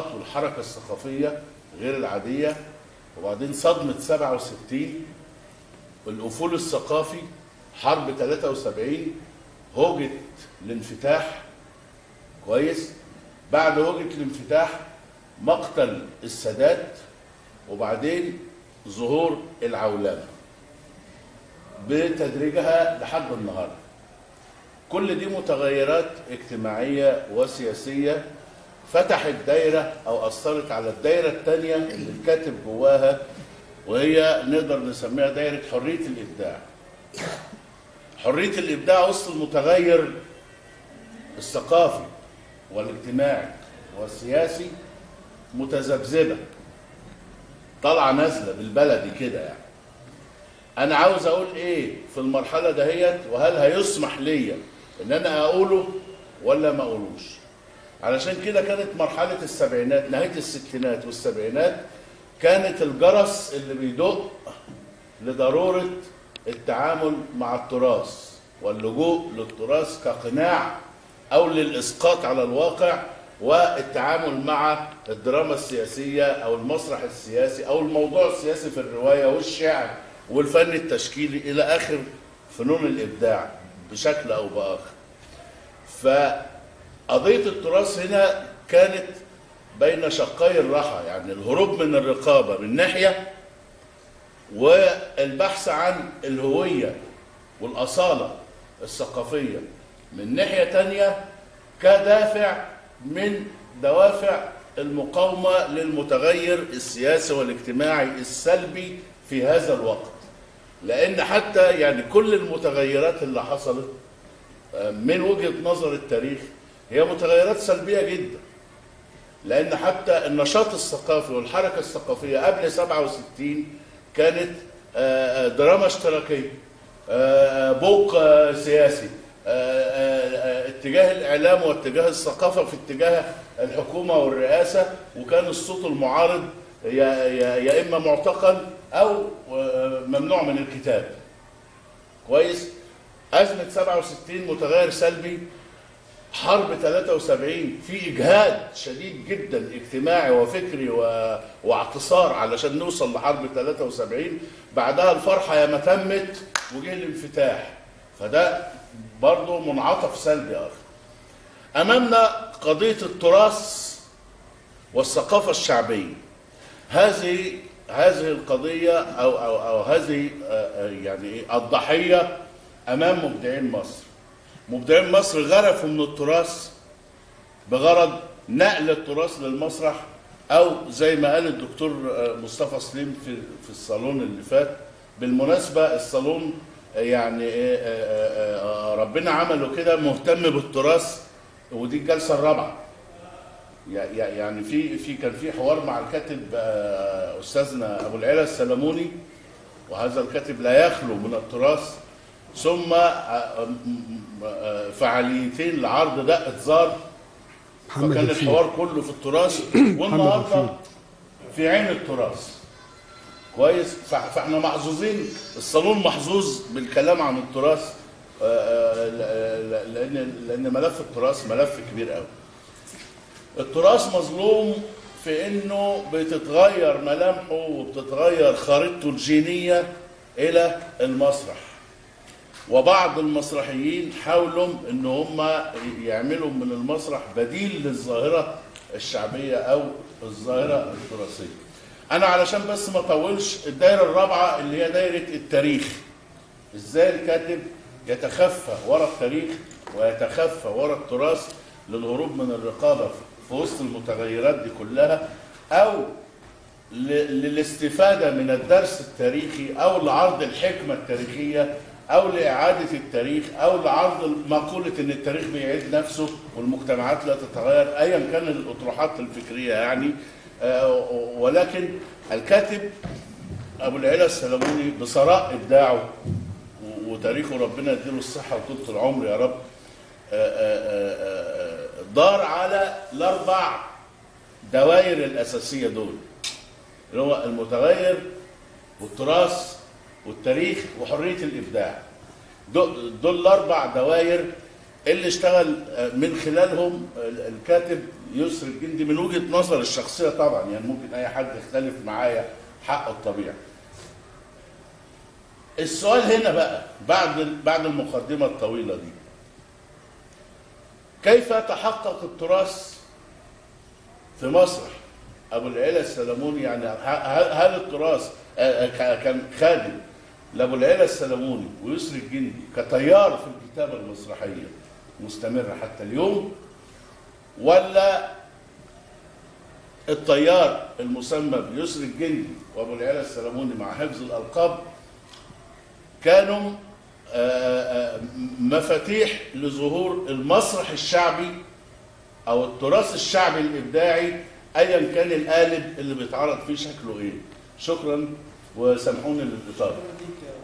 النشاط والحركة الثقافية غير العادية وبعدين صدمة 67 الأفول الثقافي حرب 73 هوجة الانفتاح كويس بعد هوجة الانفتاح مقتل السادات وبعدين ظهور العولمة بتدريجها لحد النهارده كل دي متغيرات اجتماعية وسياسية فتحت دايرة أو أثرت على الدايرة الثانية اللي الكاتب جواها وهي نقدر نسميها دايرة حرية الإبداع حرية الإبداع وسط المتغير الثقافي والاجتماعي والسياسي متذبذبة طالعة نازلة بالبلدي كده يعني انا عاوز اقول ايه في المرحله دهيت وهل هيسمح ليا ان انا اقوله ولا ما اقولوش علشان كده كانت مرحله السبعينات نهايه الستينات والسبعينات كانت الجرس اللي بيدق لضروره التعامل مع التراث واللجوء للتراث كقناع او للاسقاط على الواقع والتعامل مع الدراما السياسيه او المسرح السياسي او الموضوع السياسي في الروايه والشعر والفن التشكيلي الى اخر فنون الابداع بشكل او باخر. فقضيه التراث هنا كانت بين شقي الرحى يعني الهروب من الرقابه من ناحيه والبحث عن الهويه والاصاله الثقافيه من ناحيه تانية كدافع من دوافع المقاومه للمتغير السياسي والاجتماعي السلبي في هذا الوقت لان حتى يعني كل المتغيرات اللي حصلت من وجهه نظر التاريخ هي متغيرات سلبيه جدا لان حتى النشاط الثقافي والحركه الثقافيه قبل 67 كانت دراما اشتراكيه بوق سياسي اتجاه الاعلام واتجاه الثقافه في اتجاه الحكومه والرئاسه وكان الصوت المعارض يا يا يا اما معتقل او ممنوع من الكتاب كويس ازمه 67 متغير سلبي حرب 73 في اجهاد شديد جدا اجتماعي وفكري و... واعتصار علشان نوصل لحرب 73 بعدها الفرحه يا ما تمت وجه الانفتاح فده برضه منعطف سلبي اخر امامنا قضيه التراث والثقافه الشعبيه هذه هذه القضيه او او او هذه يعني الضحيه امام مبدعين مصر مبدعين مصر غرفوا من التراث بغرض نقل التراث للمسرح او زي ما قال الدكتور مصطفى سليم في في الصالون اللي فات بالمناسبه الصالون يعني ربنا عمله كده مهتم بالتراث ودي الجلسه الرابعه يعني في في كان في حوار مع الكاتب استاذنا ابو العلا السلموني وهذا الكاتب لا يخلو من التراث ثم فعاليتين لعرض دقة زار فكان الحوار كله في التراث والنهارده في عين التراث كويس فاحنا محظوظين الصالون محظوظ بالكلام عن التراث لان لان ملف التراث ملف كبير قوي التراث مظلوم في انه بتتغير ملامحه وبتتغير خريطته الجينيه الى المسرح وبعض المسرحيين حاولوا ان هم يعملوا من المسرح بديل للظاهره الشعبيه او الظاهره التراثيه انا علشان بس ما اطولش الدايره الرابعه اللي هي دايره التاريخ ازاي الكاتب يتخفى ورا التاريخ ويتخفى ورا التراث للهروب من الرقابه في وسط المتغيرات دي كلها او للاستفاده من الدرس التاريخي او لعرض الحكمه التاريخيه او لاعاده التاريخ او لعرض مقوله ان التاريخ بيعيد نفسه والمجتمعات لا تتغير ايا كان الاطروحات الفكريه يعني ولكن الكاتب ابو العلا السلموني بثراء ابداعه وتاريخه ربنا يديله الصحه وطولة العمر يا رب دار على الاربع دوائر الاساسيه دول اللي هو المتغير والتراث والتاريخ وحريه الابداع دول الاربع دوائر اللي اشتغل آه، من خلالهم ال- الكاتب يسر الجندي من وجهه نظر الشخصيه طبعا يعني ممكن اي حد يختلف معايا حقه الطبيعي. السؤال هنا بقى بعد بعد المقدمه الطويله دي كيف تحقق التراث في مسرح ابو العلا السلموني يعني ه- هل التراث آه، آه، كان خادم لابو العلا السلموني ويسري الجندي كتيار في الكتابه المسرحيه مستمره حتى اليوم ولا التيار المسمى بيسري الجندي وابو العلا السلموني مع حفظ الالقاب كانوا آه، آه، مفاتيح لظهور المسرح الشعبي او التراث الشعبي الابداعي ايا كان القالب اللي بيتعرض فيه شكله ايه شكرا وسامحوني للاطاله شكرا ليك يا